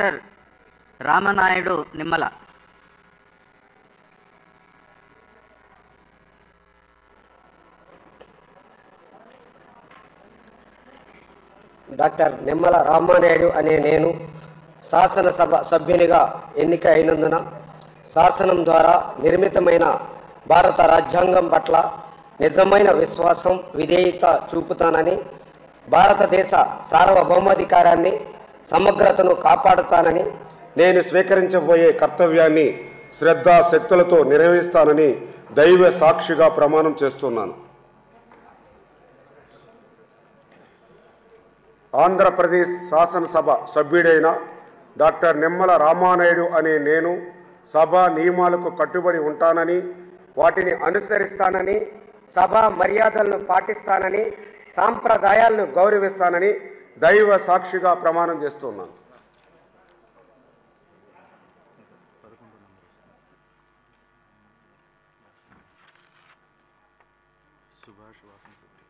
doctor Ramanaidu Nimmala doctor Nimmala Ramanaidu అనే నేను శాసనసభ సభ్యునిగా ఎన్నిక అయినందున శాసనం ద్వారా నిర్మితమైన భారత రాజ్యాంగం పట్ల నిజమైన విశ్వాసం విధేయత చూపుతానని భారతదేశ సార్వభౌమాధికారాన్ని సమగ్రతను కాపాడుతానని నేను స్వీకరించబోయే కర్తవ్యాన్ని శ్రద్ధాశక్తులతో నిర్వహిస్తానని దైవ సాక్షిగా ప్రమాణం చేస్తున్నాను ఆంధ్రప్రదేశ్ శాసనసభ సభ్యుడైన డాక్టర్ నిమ్మల రామానాయుడు అనే నేను సభ నియమాలకు కట్టుబడి ఉంటానని వాటిని అనుసరిస్తానని సభా మర్యాదలను పాటిస్తానని సాంప్రదాయాలను గౌరవిస్తానని దైవ సాక్షిగా ప్రమాణం చేస్తున్నాను సుభాష్ వాసన్